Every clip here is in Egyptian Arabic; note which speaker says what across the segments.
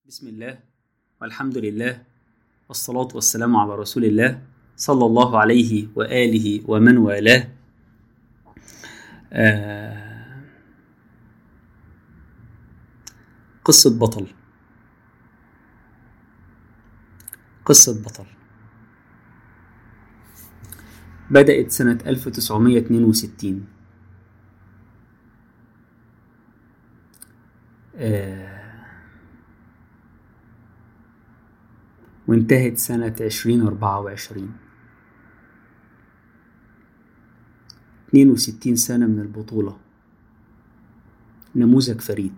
Speaker 1: بسم الله والحمد لله والصلاة والسلام على رسول الله صلى الله عليه وآله ومن والاه آه قصة بطل قصة بطل بدأت سنة 1962 آه وانتهت سنة عشرين أربعة وعشرين اتنين وستين سنة من البطولة نموذج فريد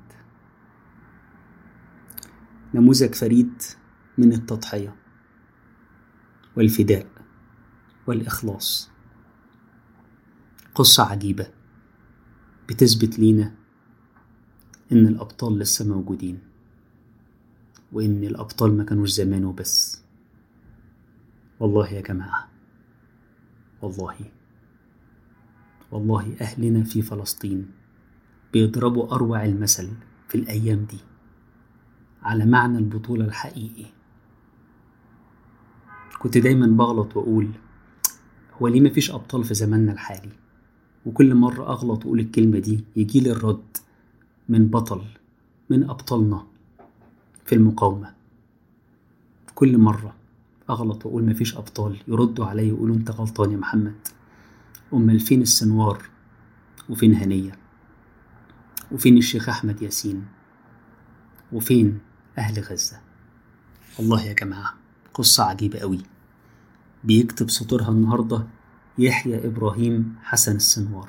Speaker 1: نموذج فريد من التضحية والفداء والإخلاص قصة عجيبة بتثبت لينا إن الأبطال لسه موجودين وإن الأبطال ما كانوش زمان وبس والله يا جماعة والله والله أهلنا في فلسطين بيضربوا أروع المثل في الأيام دي على معنى البطولة الحقيقي كنت دايما بغلط وأقول هو ليه مفيش أبطال في زماننا الحالي وكل مرة أغلط وأقول الكلمة دي يجيلي الرد من بطل من أبطالنا في المقاومة كل مرة أغلط وأقول مفيش أبطال يردوا عليا يقولوا أنت غلطان يا محمد أمال فين السنوار وفين هنية وفين الشيخ أحمد ياسين وفين أهل غزة والله يا جماعة قصة عجيبة أوي بيكتب سطورها النهاردة يحيى إبراهيم حسن السنوار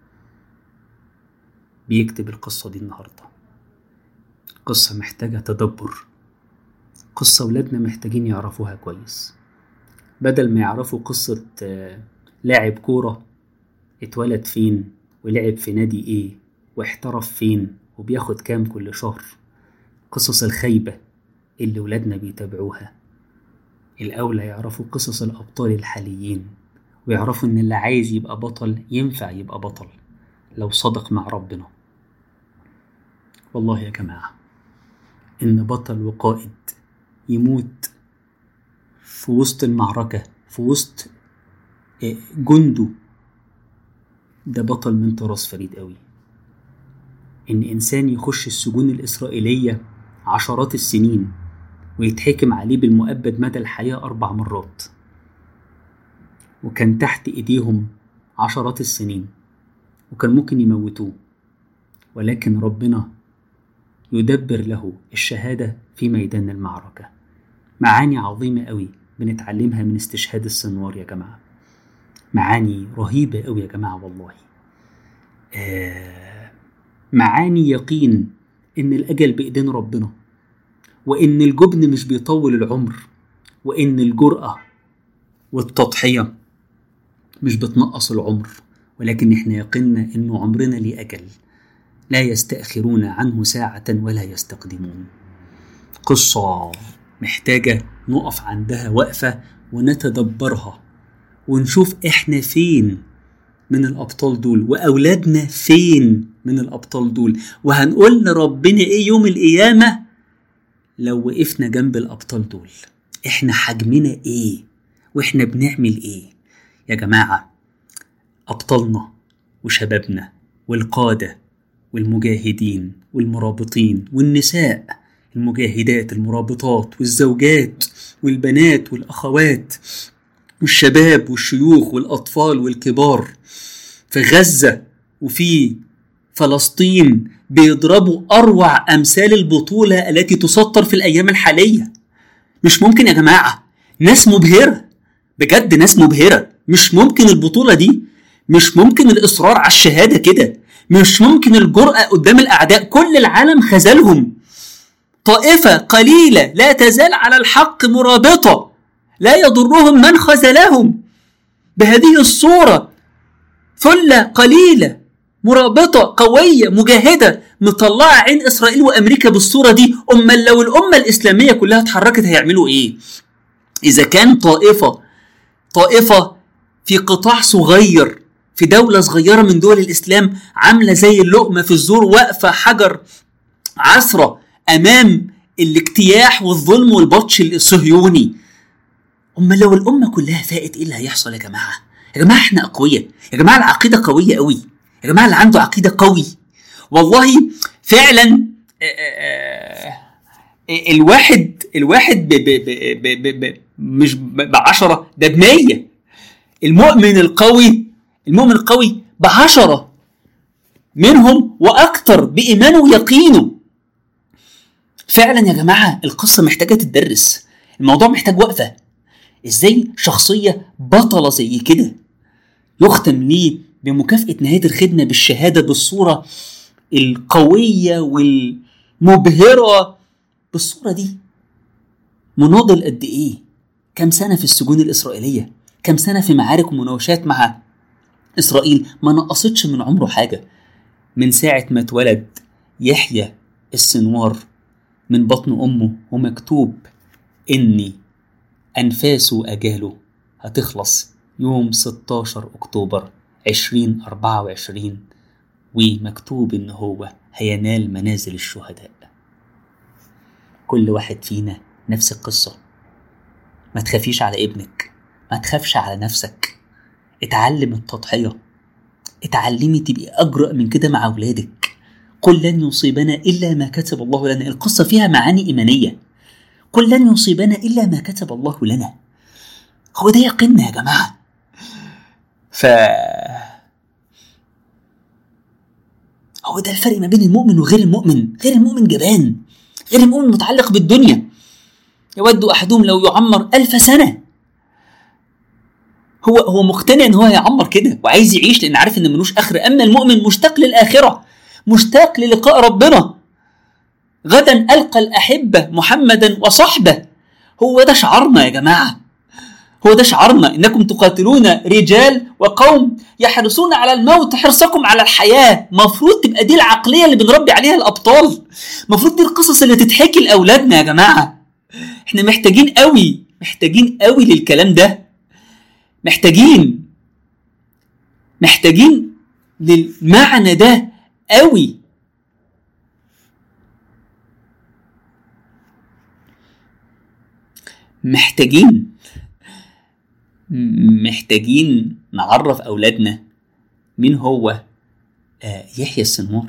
Speaker 1: بيكتب القصة دي النهارده قصة محتاجة تدبر قصة ولادنا محتاجين يعرفوها كويس بدل ما يعرفوا قصة لاعب كورة اتولد فين ولعب في نادي ايه واحترف فين وبياخد كام كل شهر قصص الخيبة اللي ولادنا بيتابعوها الأولى يعرفوا قصص الأبطال الحاليين ويعرفوا إن اللي عايز يبقى بطل ينفع يبقى بطل لو صدق مع ربنا والله يا جماعه إن بطل وقائد يموت في وسط المعركة في وسط جنده ده بطل من طراز فريد قوي إن إنسان يخش السجون الإسرائيلية عشرات السنين ويتحكم عليه بالمؤبد مدى الحياة أربع مرات وكان تحت إيديهم عشرات السنين وكان ممكن يموتوه ولكن ربنا يدبر له الشهادة في ميدان المعركة معاني عظيمة قوي بنتعلمها من استشهاد السنوار يا جماعة معاني رهيبة قوي يا جماعة والله آه معاني يقين إن الأجل بإيدين ربنا وإن الجبن مش بيطول العمر وإن الجرأة والتضحية مش بتنقص العمر ولكن إحنا يقنا إنه عمرنا ليه أجل لا يستأخرون عنه ساعة ولا يستقدمون قصة محتاجة نقف عندها وقفة ونتدبرها ونشوف احنا فين من الأبطال دول وأولادنا فين من الأبطال دول وهنقول لربنا إيه يوم القيامة لو وقفنا جنب الأبطال دول احنا حجمنا إيه واحنا بنعمل إيه يا جماعة أبطالنا وشبابنا والقادة والمجاهدين والمرابطين والنساء المجاهدات المرابطات والزوجات والبنات والأخوات والشباب والشيوخ والأطفال والكبار في غزة وفي فلسطين بيضربوا أروع أمثال البطولة التي تسطر في الأيام الحالية مش ممكن يا جماعة ناس مبهرة بجد ناس مبهرة مش ممكن البطولة دي مش ممكن الإصرار على الشهادة كده مش ممكن الجرأة قدام الأعداء كل العالم خذلهم طائفة قليلة لا تزال على الحق مرابطة لا يضرهم من خذلهم بهذه الصورة ثلة قليلة مرابطة قوية مجاهدة مطلعة عين إسرائيل وأمريكا بالصورة دي أما لو الأمة الإسلامية كلها اتحركت هيعملوا إيه إذا كان طائفة طائفة في قطاع صغير في دولة صغيرة من دول الإسلام عاملة زي اللقمة في الزور واقفة حجر عثرة أمام الاجتياح والظلم والبطش الصهيوني امال لو الامه كلها فاقت ايه اللي هيحصل يا جماعه يا جماعه احنا اقوياء يا جماعه العقيده قويه قوي يا جماعه اللي عنده عقيده قوي والله فعلا الواحد الواحد ب ب ب ب ب مش بعشرة ده بمية المؤمن القوي المؤمن القوي بعشرة منهم وأكتر بإيمانه ويقينه فعلا يا جماعة القصة محتاجة تدرس الموضوع محتاج وقفة ازاي شخصية بطلة زي كده يختم ليه بمكافأة نهاية الخدمة بالشهادة بالصورة القوية والمبهرة بالصورة دي مناضل قد ايه كم سنة في السجون الإسرائيلية كم سنة في معارك ومناوشات مع إسرائيل ما نقصتش من عمره حاجة من ساعة ما اتولد يحيى السنوار من بطن أمه ومكتوب إني أنفاسه وأجاله هتخلص يوم 16 أكتوبر 2024 ومكتوب إن هو هينال منازل الشهداء كل واحد فينا نفس القصة ما تخافيش على ابنك ما تخافش على نفسك اتعلم التضحية اتعلمي تبقي أجرأ من كده مع أولادك قل لن يصيبنا إلا ما كتب الله لنا القصة فيها معاني إيمانية قل لن يصيبنا إلا ما كتب الله لنا هو ده يقيننا يا جماعة ف هو ده الفرق ما بين المؤمن وغير المؤمن غير المؤمن جبان غير المؤمن متعلق بالدنيا يود أحدهم لو يعمر ألف سنة هو هو مقتنع ان هو هيعمر كده وعايز يعيش لان عارف ان ملوش اخر اما المؤمن مشتاق للاخره مشتاق للقاء ربنا غدا القى الاحبه محمدا وصحبه هو ده شعارنا يا جماعه هو ده شعارنا انكم تقاتلون رجال وقوم يحرصون على الموت حرصكم على الحياه مفروض تبقى دي العقليه اللي بنربي عليها الابطال مفروض دي القصص اللي تتحكي لاولادنا يا جماعه احنا محتاجين قوي محتاجين قوي للكلام ده محتاجين محتاجين للمعنى ده قوي محتاجين محتاجين نعرف اولادنا مين هو آه يحيى السنوار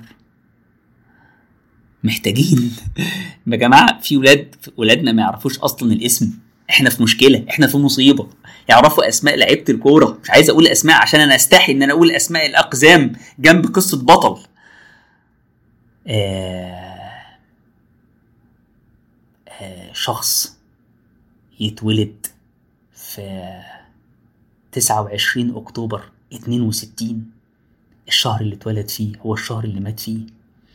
Speaker 1: محتاجين يا جماعه في ولاد ولادنا ما يعرفوش اصلا الاسم احنا في مشكله احنا في مصيبه يعرفوا اسماء لعيبه الكوره مش عايز اقول اسماء عشان انا استحي ان انا اقول اسماء الاقزام جنب قصه بطل آه آه شخص يتولد في 29 اكتوبر 62 الشهر اللي اتولد فيه هو الشهر اللي مات فيه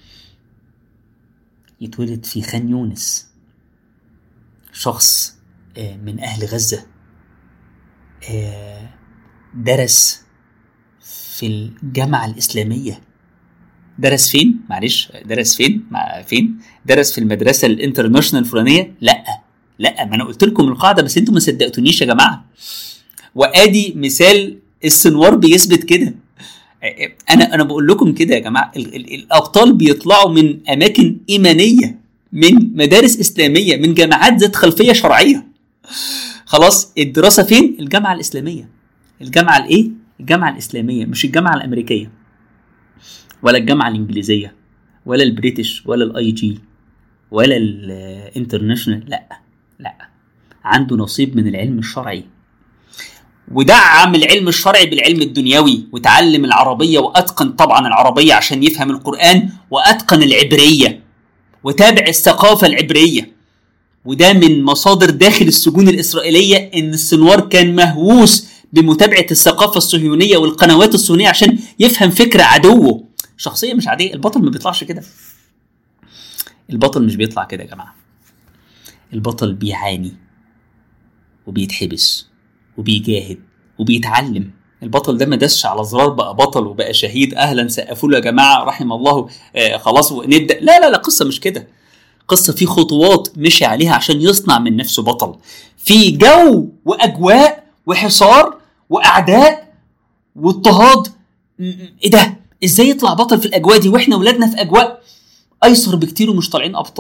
Speaker 1: يتولد في خان يونس شخص من أهل غزة درس في الجامعة الإسلامية درس فين؟ معلش درس فين؟ مع فين؟ درس في المدرسة الانترناشونال الفلانية؟ لأ لأ ما أنا قلت لكم القاعدة بس أنتوا ما صدقتونيش يا جماعة وآدي مثال السنوار بيثبت كده انا انا بقول لكم كده يا جماعه ال ال الابطال بيطلعوا من اماكن ايمانيه من مدارس اسلاميه من جامعات ذات خلفيه شرعيه خلاص الدراسه فين الجامعه الاسلاميه الجامعه الايه الجامعه الاسلاميه مش الجامعه الامريكيه ولا الجامعه الانجليزيه ولا البريتش ولا الاي جي ولا الانترناشونال لا لا عنده نصيب من العلم الشرعي ودعم العلم الشرعي بالعلم الدنيوي وتعلم العربية وأتقن طبعا العربية عشان يفهم القرآن وأتقن العبرية وتابع الثقافة العبرية وده من مصادر داخل السجون الإسرائيلية إن السنوار كان مهووس بمتابعة الثقافة الصهيونية والقنوات الصهيونية عشان يفهم فكر عدوه شخصية مش عادية البطل ما بيطلعش كده البطل مش بيطلع كده يا جماعة البطل بيعاني وبيتحبس وبيجاهد وبيتعلم البطل ده ما دسش على زرار بقى بطل وبقى شهيد اهلا سقفوا له يا جماعه رحم الله آه خلاص ونبدا لا لا لا قصه مش كده قصه في خطوات مشي عليها عشان يصنع من نفسه بطل في جو واجواء وحصار واعداء واضطهاد ايه ده ازاي يطلع بطل في الاجواء دي واحنا ولادنا في اجواء ايسر بكتير ومش طالعين ابطال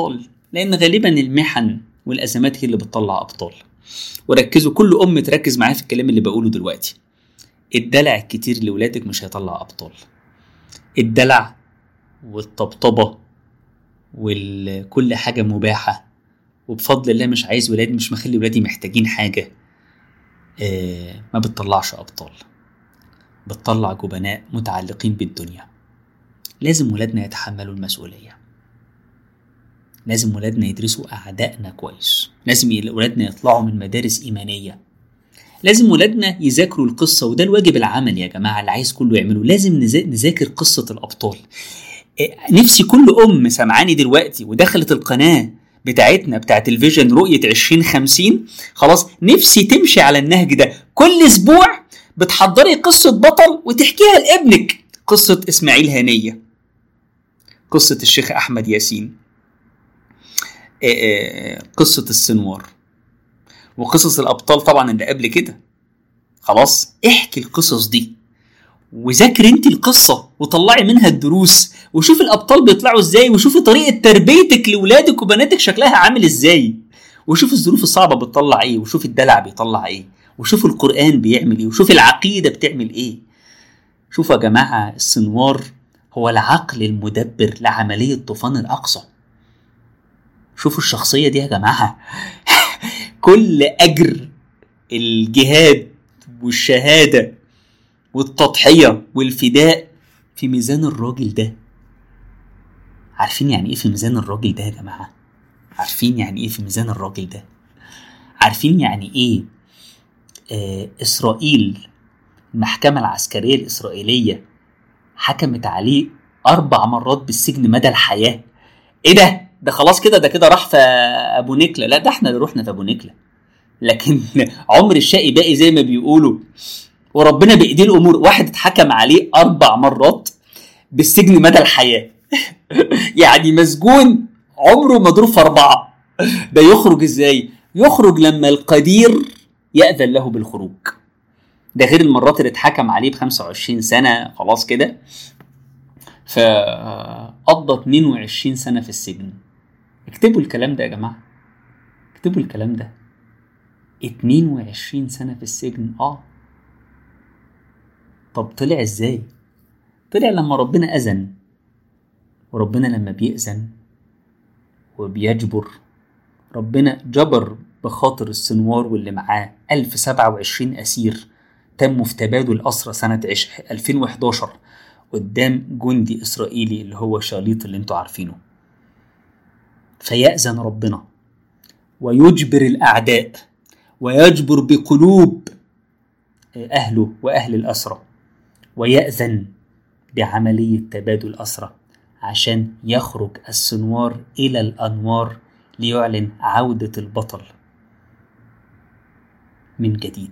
Speaker 1: لان غالبا المحن والازمات هي اللي بتطلع ابطال وركزوا كل ام تركز معايا في الكلام اللي بقوله دلوقتي الدلع الكتير لاولادك مش هيطلع ابطال الدلع والطبطبه وكل حاجه مباحه وبفضل الله مش عايز ولادي مش مخلي ولادي محتاجين حاجه آه ما بتطلعش ابطال بتطلع جبناء متعلقين بالدنيا لازم ولادنا يتحملوا المسؤوليه لازم ولادنا يدرسوا أعدائنا كويس لازم ولادنا يطلعوا من مدارس إيمانية لازم ولادنا يذاكروا القصة وده الواجب العملي يا جماعة اللي عايز كله يعمله لازم نذاكر قصة الأبطال نفسي كل أم سمعاني دلوقتي ودخلت القناة بتاعتنا بتاعت الفيجن رؤية 2050 خلاص نفسي تمشي على النهج ده كل أسبوع بتحضري قصة بطل وتحكيها لابنك قصة إسماعيل هنية قصة الشيخ أحمد ياسين قصة السنوار وقصص الأبطال طبعا اللي قبل كده خلاص احكي القصص دي وذاكر انت القصة وطلعي منها الدروس وشوف الأبطال بيطلعوا ازاي وشوفي طريقة تربيتك لولادك وبناتك شكلها عامل ازاي وشوف الظروف الصعبة بتطلع ايه وشوف الدلع بيطلع ايه وشوف القرآن بيعمل ايه وشوف العقيدة بتعمل ايه شوفوا يا جماعة السنوار هو العقل المدبر لعملية طوفان الأقصى شوفوا الشخصية دي يا جماعة كل أجر الجهاد والشهادة والتضحية والفداء في ميزان الراجل ده عارفين يعني ايه في ميزان الراجل ده يا جماعة عارفين يعني ايه في ميزان الراجل ده عارفين يعني ايه آه إسرائيل المحكمة العسكرية الإسرائيلية حكمت عليه أربع مرات بالسجن مدى الحياة إيه ده؟ ده خلاص كده ده كده راح في ابو نكله لا ده احنا اللي رحنا في ابو نكله لكن عمر الشقي باقي زي ما بيقولوا وربنا بايديه الامور واحد اتحكم عليه اربع مرات بالسجن مدى الحياه يعني مسجون عمره مضروب في اربعه ده يخرج ازاي يخرج لما القدير ياذن له بالخروج ده غير المرات اللي اتحكم عليه ب 25 سنه خلاص كده فقضى 22 سنه في السجن اكتبوا الكلام ده يا جماعة اكتبوا الكلام ده 22 سنة في السجن اه طب طلع ازاي طلع لما ربنا أذن وربنا لما بيأذن وبيجبر ربنا جبر بخاطر السنوار واللي معاه 1027 أسير تموا في تبادل أسرى سنة 2011 قدام جندي إسرائيلي اللي هو شاليط اللي انتوا عارفينه فيأذن ربنا ويجبر الأعداء ويجبر بقلوب أهله وأهل الأسرة ويأذن بعملية تبادل أسرة عشان يخرج السنوار إلى الأنوار ليعلن عودة البطل من جديد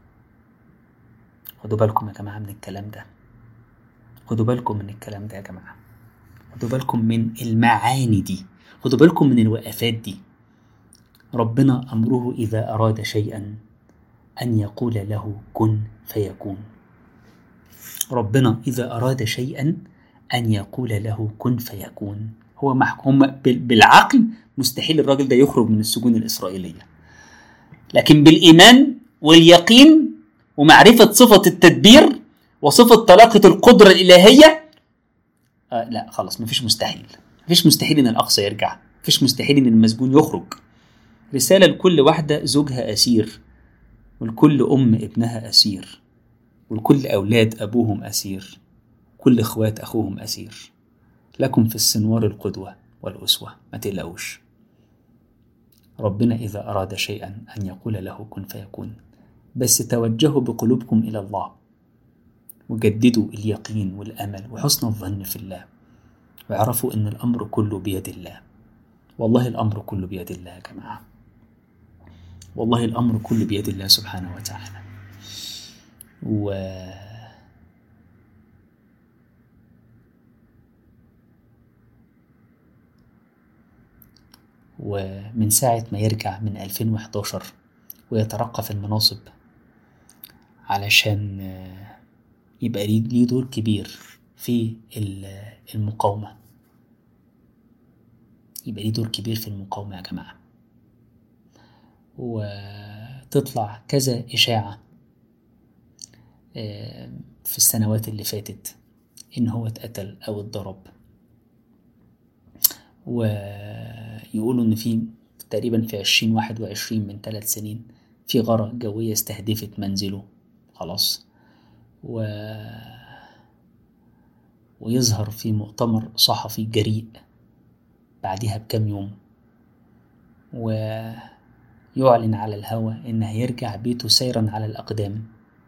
Speaker 1: خدوا بالكم يا جماعة من الكلام ده خدوا بالكم من الكلام ده يا جماعة خدوا بالكم من المعاني دي خدوا بالكم من الوقفات دي ربنا أمره إذا أراد شيئا أن يقول له كن فيكون ربنا إذا أراد شيئا أن يقول له كن فيكون هو محكوم بالعقل مستحيل الراجل ده يخرج من السجون الإسرائيلية لكن بالإيمان واليقين ومعرفة صفة التدبير وصفة طلاقة القدرة الإلهية آه لا خلاص مفيش مستحيل مفيش مستحيل ان الاقصى يرجع مفيش مستحيل ان المسجون يخرج رسالة لكل واحدة زوجها أسير ولكل أم ابنها أسير ولكل أولاد أبوهم أسير كل إخوات أخوهم أسير لكم في السنوار القدوة والأسوة ما تقلقوش ربنا إذا أراد شيئا أن يقول له كن فيكون بس توجهوا بقلوبكم إلى الله وجددوا اليقين والأمل وحسن الظن في الله واعرفوا ان الامر كله بيد الله والله الامر كله بيد الله يا جماعه والله الامر كله بيد الله سبحانه وتعالى و ومن ساعة ما يرجع من 2011 ويترقى في المناصب علشان يبقى ليه دور كبير في المقاومة يبقى ليه دور كبير في المقاومة يا جماعة وتطلع كذا إشاعة آه، في السنوات اللي فاتت إن هو اتقتل أو اتضرب ويقولوا إن في تقريبا في عشرين واحد وعشرين من ثلاث سنين في غارة جوية استهدفت منزله خلاص و... ويظهر في مؤتمر صحفي جريء بعدها بكام يوم ويعلن على الهوى إن هيرجع بيته سيرا على الأقدام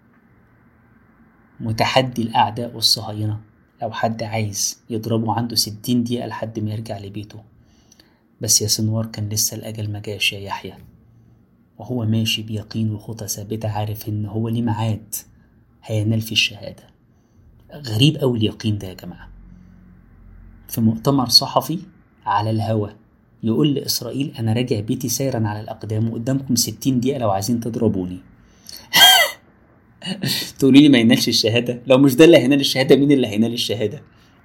Speaker 1: متحدي الأعداء والصهاينة لو حد عايز يضربه عنده ستين دقيقة لحد ما يرجع لبيته بس يا سنوار كان لسه الأجل مجاش يا يحيى وهو ماشي بيقين وخطى ثابتة عارف إن هو ليه ميعاد هينال فيه الشهادة غريب أوي اليقين ده يا جماعة في مؤتمر صحفي على الهوا يقول لإسرائيل أنا راجع بيتي سيرا على الأقدام وقدامكم ستين دقيقة لو عايزين تضربوني تقولي لي ما ينالش الشهادة لو مش ده اللي هينال الشهادة مين اللي هينال الشهادة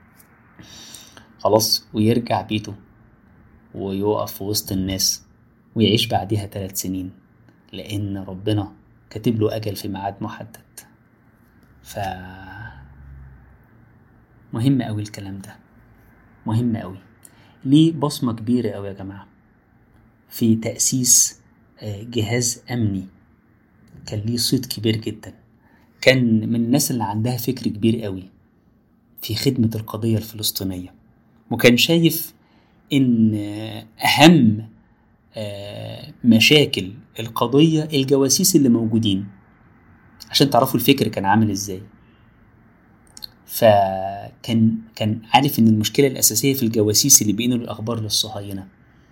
Speaker 1: خلاص ويرجع بيته ويقف في وسط الناس ويعيش بعدها ثلاث سنين لأن ربنا كاتب له أجل في ميعاد محدد ف مهم أوي الكلام ده مهم أوي ليه بصمة كبيرة أوي يا جماعة في تأسيس آه، جهاز أمني كان ليه صيت كبير جدا كان من الناس اللي عندها فكر كبير أوي في خدمة القضية الفلسطينية وكان شايف إن آه، أهم آه، مشاكل القضية الجواسيس اللي موجودين عشان تعرفوا الفكر كان عامل ازاي فكان كان عارف ان المشكله الاساسيه في الجواسيس اللي بينقلوا الاخبار للصهاينه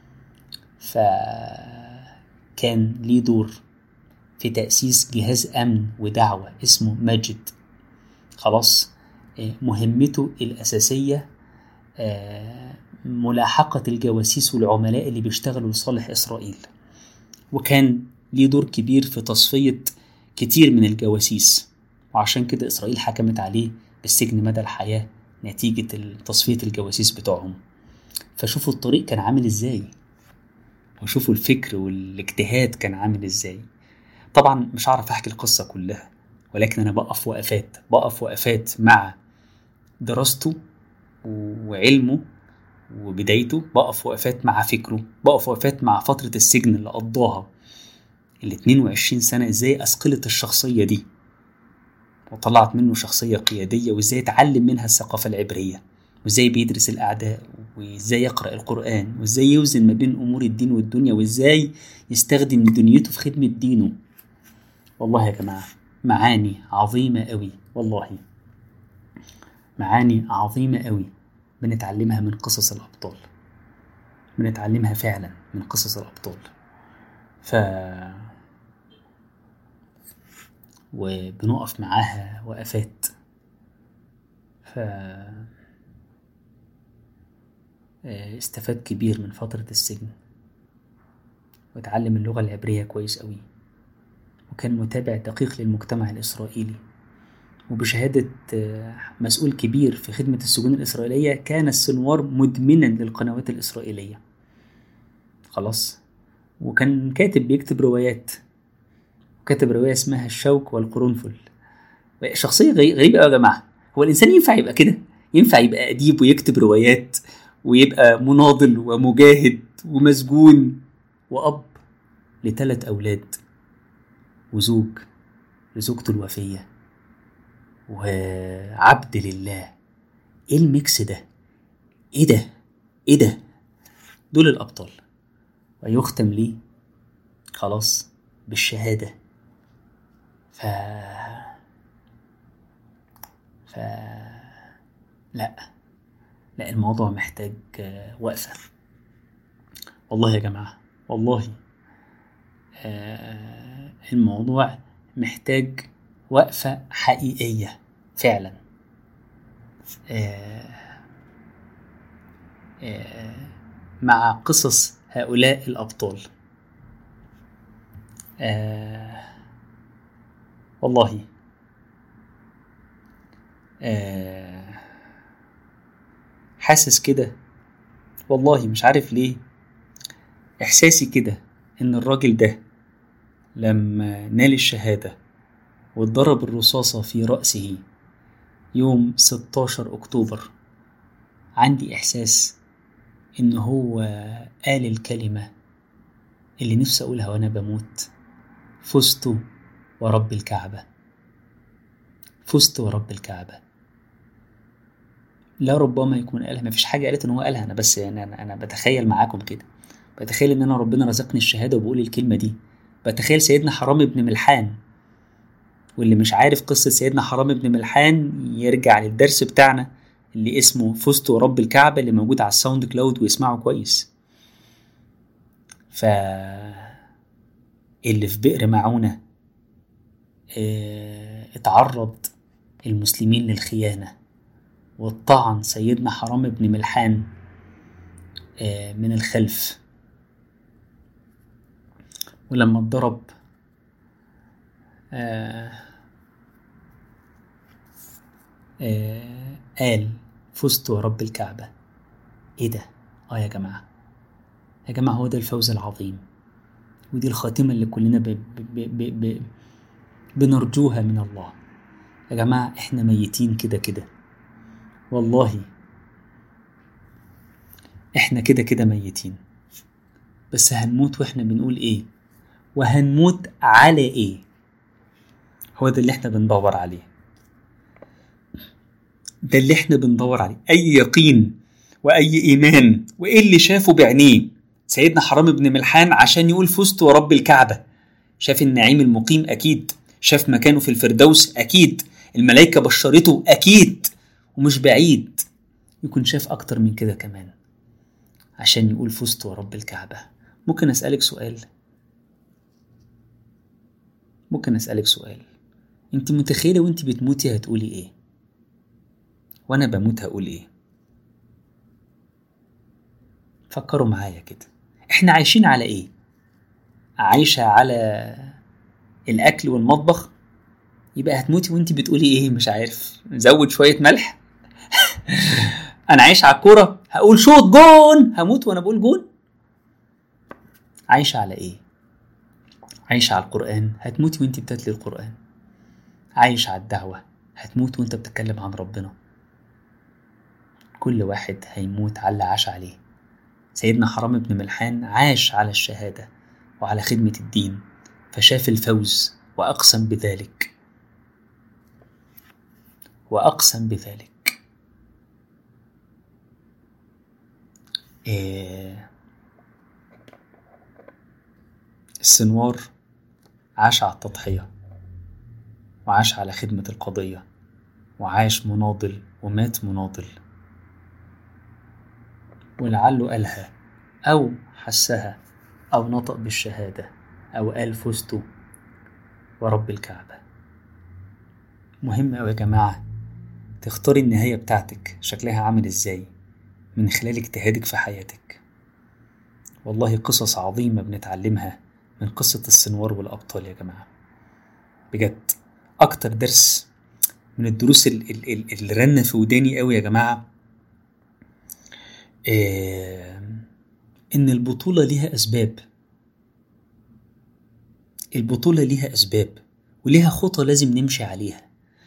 Speaker 1: فكان ليه دور في تاسيس جهاز امن ودعوه اسمه ماجد خلاص آه، مهمته الاساسيه آه، ملاحقه الجواسيس والعملاء اللي بيشتغلوا لصالح اسرائيل وكان ليه دور كبير في تصفيه كتير من الجواسيس وعشان كده إسرائيل حكمت عليه بالسجن مدى الحياة نتيجة تصفية الجواسيس بتوعهم فشوفوا الطريق كان عامل ازاي وشوفوا الفكر والاجتهاد كان عامل ازاي طبعا مش هعرف احكي القصة كلها ولكن انا بقف وقفات بقف وقفات مع دراسته وعلمه وبدايته بقف وقفات مع فكره بقف وقفات مع فترة السجن اللي قضاها ال 22 سنة ازاي أثقلت الشخصية دي وطلعت منه شخصية قيادية وازاي اتعلم منها الثقافة العبرية وازاي بيدرس الأعداء وازاي يقرأ القرآن وازاي يوزن ما بين أمور الدين والدنيا وازاي يستخدم دنيته في خدمة دينه والله يا جماعة معاني عظيمة قوي والله معاني عظيمة قوي بنتعلمها من قصص الأبطال بنتعلمها فعلا من قصص الأبطال ف وبنقف معاها وقفات ف استفاد كبير من فترة السجن واتعلم اللغة العبرية كويس قوي وكان متابع دقيق للمجتمع الإسرائيلي وبشهادة مسؤول كبير في خدمة السجون الإسرائيلية كان السنوار مدمنا للقنوات الإسرائيلية خلاص وكان كاتب بيكتب روايات وكتب رواية اسمها الشوك والقرنفل شخصية غريبة أوي يا جماعة هو الإنسان ينفع يبقى كده ينفع يبقى أديب ويكتب روايات ويبقى مناضل ومجاهد ومسجون وأب لثلاث أولاد وزوج لزوجته الوفية وعبد لله ايه الميكس ده ايه ده ايه ده دول الابطال ويختم لي خلاص بالشهاده ف ف لا لا الموضوع محتاج وقفه والله يا جماعه والله الموضوع محتاج وقفة حقيقية فعلا مع قصص هؤلاء الأبطال والله حاسس كده والله مش عارف ليه إحساسي كده إن الراجل ده لما نال الشهادة واتضرب الرصاصة في رأسه يوم 16 أكتوبر عندي إحساس إن هو قال الكلمة اللي نفسي أقولها وأنا بموت فزت ورب الكعبة فزت ورب الكعبة لا ربما يكون قالها مفيش حاجة قالت إن هو قالها أنا بس يعني أنا, أنا بتخيل معاكم كده بتخيل إن أنا ربنا رزقني الشهادة وبقول الكلمة دي بتخيل سيدنا حرام بن ملحان واللي مش عارف قصة سيدنا حرام بن ملحان يرجع للدرس بتاعنا اللي اسمه فزت ورب الكعبة اللي موجود على الساوند كلاود ويسمعه كويس ف اللي في بئر معونة اه اتعرض المسلمين للخيانة والطعن سيدنا حرام بن ملحان اه من الخلف ولما اتضرب آه آه قال فزت ورب الكعبة ايه ده اه يا جماعة يا جماعة هو ده الفوز العظيم ودي الخاتمة اللي كلنا ب ب ب ب بنرجوها من الله يا جماعة احنا ميتين كده كده والله احنا كده كده ميتين بس هنموت واحنا بنقول ايه وهنموت على ايه هو ده اللي احنا بندور عليه ده اللي احنا بندور عليه اي يقين واي ايمان وايه اللي شافه بعينيه سيدنا حرام بن ملحان عشان يقول فزت ورب الكعبه شاف النعيم المقيم اكيد شاف مكانه في الفردوس اكيد الملائكه بشرته اكيد ومش بعيد يكون شاف اكتر من كده كمان عشان يقول فزت ورب الكعبه ممكن اسالك سؤال ممكن اسالك سؤال انت متخيله وانت بتموتي هتقولي ايه وانا بموت هقول ايه فكروا معايا كده احنا عايشين على ايه عايشه على الاكل والمطبخ يبقى هتموتي وانت بتقولي ايه مش عارف نزود شويه ملح انا عايش على الكوره هقول شوط جون هموت وانا بقول جون عايشه على ايه عايشه على القران هتموتي وانت بتتلي القران عايش على الدعوه هتموت وانت بتتكلم عن ربنا كل واحد هيموت على اللي عاش عليه سيدنا حرام بن ملحان عاش على الشهادة وعلى خدمة الدين فشاف الفوز وأقسم بذلك وأقسم بذلك إيه السنوار عاش على التضحية وعاش على خدمة القضية وعاش مناضل ومات مناضل ولعله قالها أو حسها أو نطق بالشهادة أو قال فزت ورب الكعبة مهم أوي يا جماعة تختاري النهاية بتاعتك شكلها عامل إزاي من خلال اجتهادك في حياتك والله قصص عظيمة بنتعلمها من قصة السنوار والأبطال يا جماعة بجد أكتر درس من الدروس اللي رن في وداني قوي يا جماعة إيه إن البطولة ليها أسباب البطولة ليها أسباب وليها خطى لازم نمشي عليها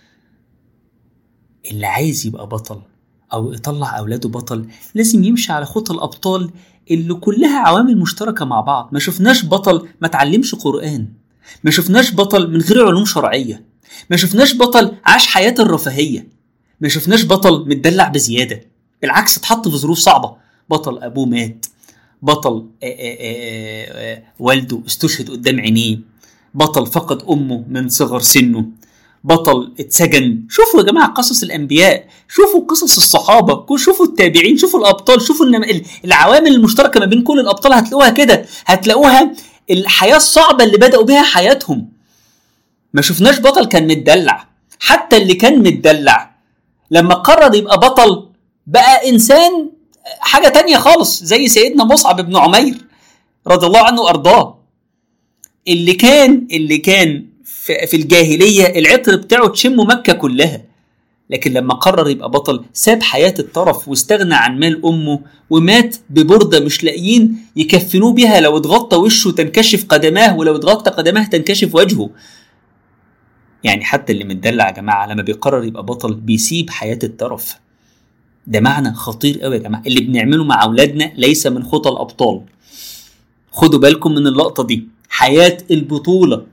Speaker 1: اللي عايز يبقى بطل أو يطلع أولاده بطل لازم يمشي على خطى الأبطال اللي كلها عوامل مشتركة مع بعض ما شفناش بطل ما تعلمش قرآن ما شفناش بطل من غير علوم شرعية ما شفناش بطل عاش حياة الرفاهية ما شفناش بطل متدلع بزيادة بالعكس اتحط في ظروف صعبة بطل أبوه مات بطل آآ آآ والده استشهد قدام عينيه بطل فقد أمه من صغر سنه بطل اتسجن شوفوا يا جماعة قصص الأنبياء شوفوا قصص الصحابة شوفوا التابعين شوفوا الأبطال شوفوا العوامل المشتركة ما بين كل الأبطال هتلاقوها كده هتلاقوها الحياة الصعبة اللي بدأوا بها حياتهم ما شفناش بطل كان متدلع حتى اللي كان متدلع لما قرر يبقى بطل بقى إنسان حاجة تانية خالص زي سيدنا مصعب بن عمير رضي الله عنه وأرضاه اللي كان اللي كان في الجاهلية العطر بتاعه تشم مكة كلها لكن لما قرر يبقى بطل ساب حياة الطرف واستغنى عن مال أمه ومات ببردة مش لاقيين يكفنوه بيها لو اتغطى وشه تنكشف قدماه ولو اتغطى قدماه تنكشف وجهه يعني حتى اللي متدلع يا جماعة لما بيقرر يبقى بطل بيسيب حياة الترف ده معنى خطير قوي يا جماعة اللي بنعمله مع أولادنا ليس من خطى الأبطال خدوا بالكم من اللقطة دي حياة البطولة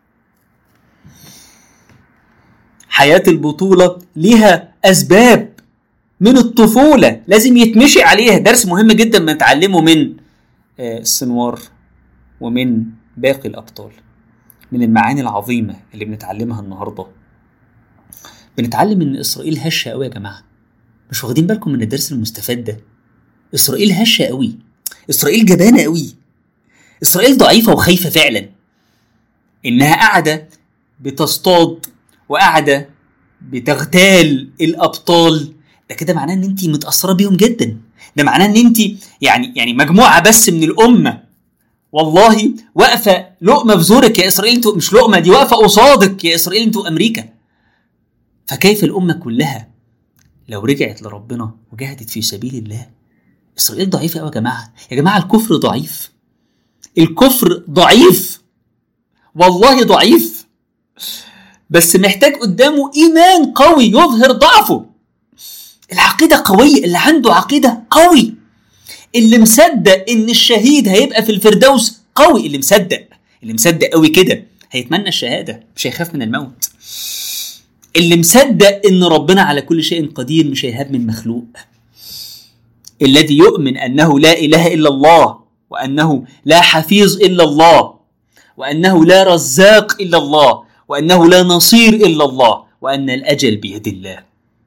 Speaker 1: حياة البطولة ليها أسباب من الطفولة لازم يتمشي عليها درس مهم جدا بنتعلمه من السنوار ومن باقي الأبطال من المعاني العظيمة اللي بنتعلمها النهاردة بنتعلم إن إسرائيل هشة أوي يا جماعة مش واخدين بالكم من الدرس المستفاد ده إسرائيل هشة أوي إسرائيل جبانة أوي إسرائيل ضعيفة وخايفة فعلا إنها قاعدة بتصطاد وقاعدة بتغتال الأبطال ده كده معناه إن أنت متأثرة بيهم جدا ده معناه إن أنت يعني يعني مجموعة بس من الأمة والله واقفة لقمة في زورك يا إسرائيل أنتوا مش لقمة دي واقفة قصادك يا إسرائيل أنتوا أمريكا فكيف الأمة كلها لو رجعت لربنا وجاهدت في سبيل الله إسرائيل ضعيفة أوي يا جماعة يا جماعة الكفر ضعيف الكفر ضعيف والله ضعيف بس محتاج قدامه ايمان قوي يظهر ضعفه العقيده قويه اللي عنده عقيده قوي اللي مصدق ان الشهيد هيبقى في الفردوس قوي اللي مصدق اللي مصدق قوي كده هيتمنى الشهاده مش هيخاف من الموت اللي مصدق ان ربنا على كل شيء قدير مش هيهاب من مخلوق الذي يؤمن انه لا اله الا الله وانه لا حفيظ الا الله وانه لا رزاق الا الله وانه لا نصير الا الله وان الاجل بيد الله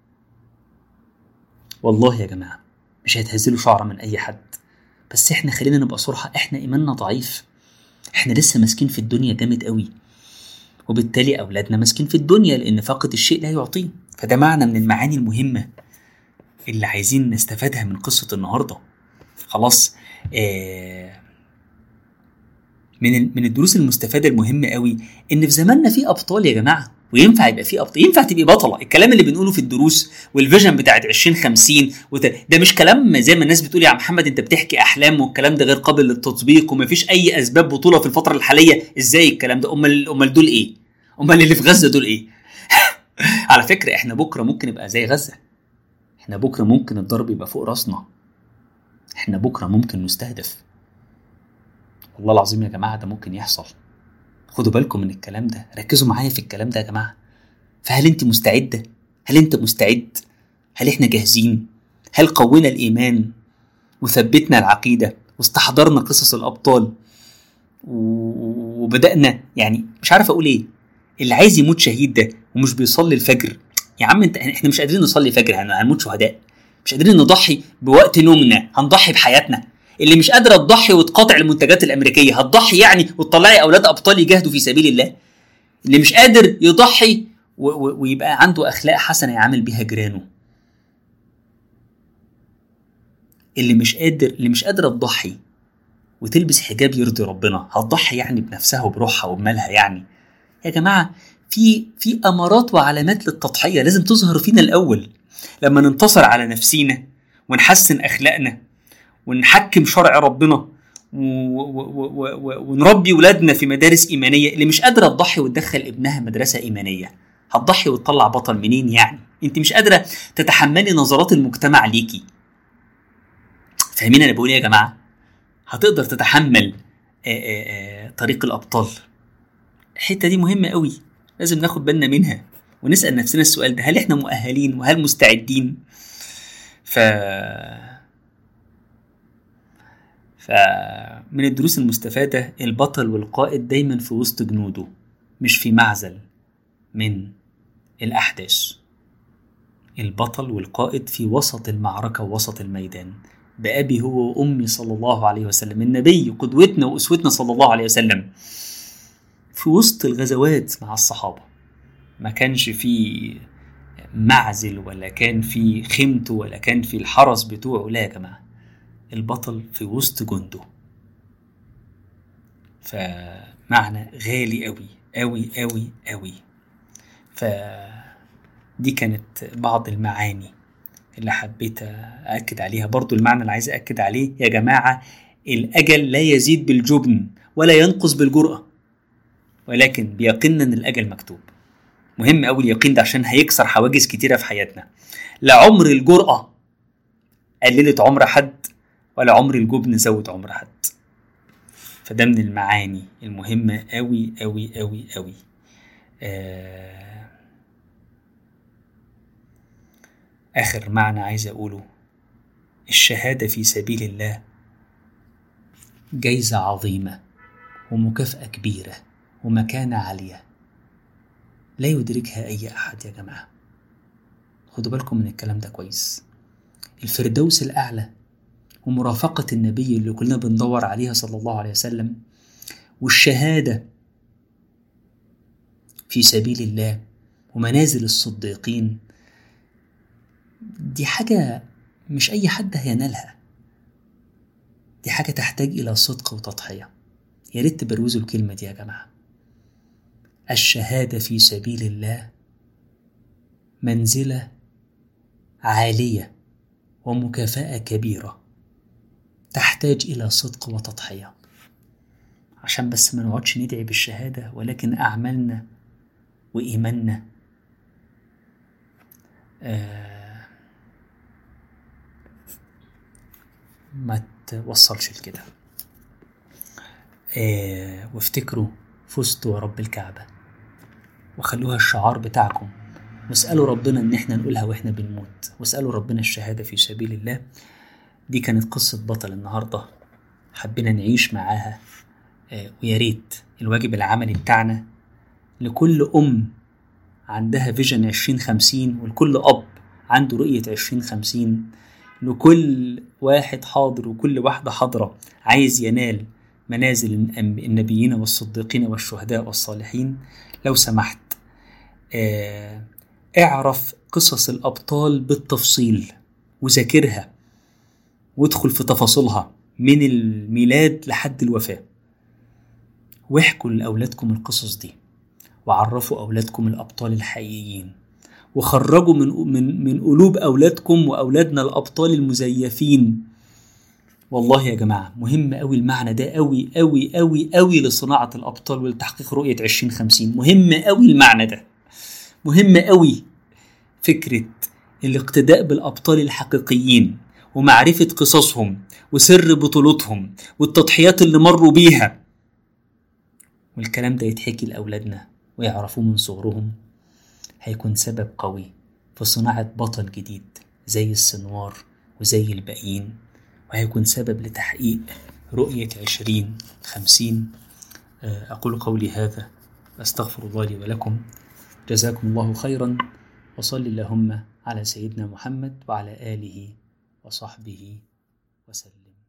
Speaker 1: والله يا جماعه مش هيتهزلوا شعره من اي حد بس احنا خلينا نبقى صراحه احنا ايماننا ضعيف احنا لسه ماسكين في الدنيا جامد قوي وبالتالي اولادنا ماسكين في الدنيا لان فاقد الشيء لا يعطيه فده معنى من المعاني المهمه اللي عايزين نستفادها من قصه النهارده خلاص آه من من الدروس المستفاده المهمه قوي ان في زماننا في ابطال يا جماعه وينفع يبقى في ابطال ينفع تبقي بطله الكلام اللي بنقوله في الدروس والفيجن بتاعت 2050 وت... ده مش كلام زي ما الناس بتقول يا محمد انت بتحكي احلام والكلام ده غير قابل للتطبيق ومفيش اي اسباب بطوله في الفتره الحاليه ازاي الكلام ده امال امال دول ايه امال اللي في غزه دول ايه على فكره احنا بكره ممكن نبقى زي غزه احنا بكره ممكن الضرب يبقى فوق راسنا احنا بكره ممكن نستهدف والله العظيم يا جماعه ده ممكن يحصل خدوا بالكم من الكلام ده ركزوا معايا في الكلام ده يا جماعه فهل انت مستعده هل انت مستعد هل احنا جاهزين هل قوينا الايمان وثبتنا العقيده واستحضرنا قصص الابطال وبدانا يعني مش عارف اقول ايه اللي عايز يموت شهيد ده ومش بيصلي الفجر يا عم انت احنا مش قادرين نصلي فجر هنموت شهداء مش قادرين نضحي بوقت نومنا هنضحي بحياتنا اللي مش قادره تضحي وتقاطع المنتجات الامريكيه هتضحي يعني وتطلعي اولاد ابطال يجاهدوا في سبيل الله اللي مش قادر يضحي و- و- ويبقى عنده اخلاق حسنه يعامل بيها جيرانه اللي مش قادر اللي مش قادره تضحي وتلبس حجاب يرضي ربنا هتضحي يعني بنفسها وبروحها وبمالها يعني يا جماعه في في امارات وعلامات للتضحيه لازم تظهر فينا الاول لما ننتصر على نفسينا ونحسن اخلاقنا ونحكم شرع ربنا و- و- و- و- و- ونربي ولادنا في مدارس ايمانيه اللي مش قادره تضحي وتدخل ابنها مدرسه ايمانيه هتضحي وتطلع بطل منين يعني انت مش قادره تتحملي نظرات المجتمع ليكي فاهمين انا بقول ايه يا جماعه هتقدر تتحمل آه، آه، آه، طريق الابطال الحته دي مهمه قوي لازم ناخد بالنا منها ونسال نفسنا السؤال ده هل احنا مؤهلين وهل مستعدين ف فمن الدروس المستفادة البطل والقائد دايما في وسط جنوده مش في معزل من الأحداث البطل والقائد في وسط المعركة ووسط الميدان بأبي هو وأمي صلى الله عليه وسلم النبي قدوتنا وأسوتنا صلى الله عليه وسلم في وسط الغزوات مع الصحابة ما كانش في معزل ولا كان في خيمته ولا كان في الحرس بتوعه لا يا جماعة البطل في وسط جنده فمعنى غالي قوي قوي قوي قوي ف دي كانت بعض المعاني اللي حبيت أأكد عليها برضو المعنى اللي عايز أأكد عليه يا جماعة الأجل لا يزيد بالجبن ولا ينقص بالجرأة ولكن بيقيننا إن الأجل مكتوب مهم أوي اليقين ده عشان هيكسر حواجز كتيرة في حياتنا لا عمر الجرأة قللت عمر حد ولا عمر الجبن زود عمر حد فده من المعاني المهمة أوي أوي أوي أوي آه آخر معنى عايز أقوله الشهادة في سبيل الله جايزة عظيمة ومكافأة كبيرة ومكانة عالية لا يدركها أي أحد يا جماعة خدوا بالكم من الكلام ده كويس الفردوس الأعلى ومرافقة النبي اللي كلنا بندور عليها صلى الله عليه وسلم والشهادة في سبيل الله ومنازل الصديقين دي حاجة مش أي حد هينالها دي حاجة تحتاج إلى صدق وتضحية يا ريت تبروزوا الكلمة دي يا جماعة الشهادة في سبيل الله منزلة عالية ومكافأة كبيرة تحتاج إلى صدق وتضحية عشان بس ما نقعدش ندعي بالشهادة ولكن أعمالنا وإيماننا آه ما توصلش لكده آه وافتكروا فزتوا ورب الكعبة وخلوها الشعار بتاعكم واسألوا ربنا إن احنا نقولها واحنا بنموت واسألوا ربنا الشهادة في سبيل الله دي كانت قصة بطل النهاردة حبينا نعيش معاها آه ويا ريت الواجب العملي بتاعنا لكل أم عندها فيجن عشرين خمسين ولكل أب عنده رؤية عشرين خمسين لكل واحد حاضر وكل واحدة حاضرة عايز ينال منازل النبيين والصديقين والشهداء والصالحين لو سمحت آه اعرف قصص الأبطال بالتفصيل وذاكرها وادخل في تفاصيلها من الميلاد لحد الوفاة واحكوا لأولادكم القصص دي وعرفوا أولادكم الأبطال الحقيقيين وخرجوا من من من قلوب أولادكم وأولادنا الأبطال المزيفين والله يا جماعة مهم أوي المعنى ده أوي أوي أوي أوي لصناعة الأبطال ولتحقيق رؤية عشرين خمسين مهم أوي المعنى ده مهم أوي فكرة الاقتداء بالأبطال الحقيقيين ومعرفة قصصهم وسر بطولتهم والتضحيات اللي مروا بيها والكلام ده يتحكي لأولادنا ويعرفوه من صغرهم هيكون سبب قوي في صناعة بطل جديد زي السنوار وزي الباقيين وهيكون سبب لتحقيق رؤية عشرين خمسين أقول قولي هذا أستغفر الله لي ولكم جزاكم الله خيرا وصل اللهم على سيدنا محمد وعلى آله وصحبه وسلم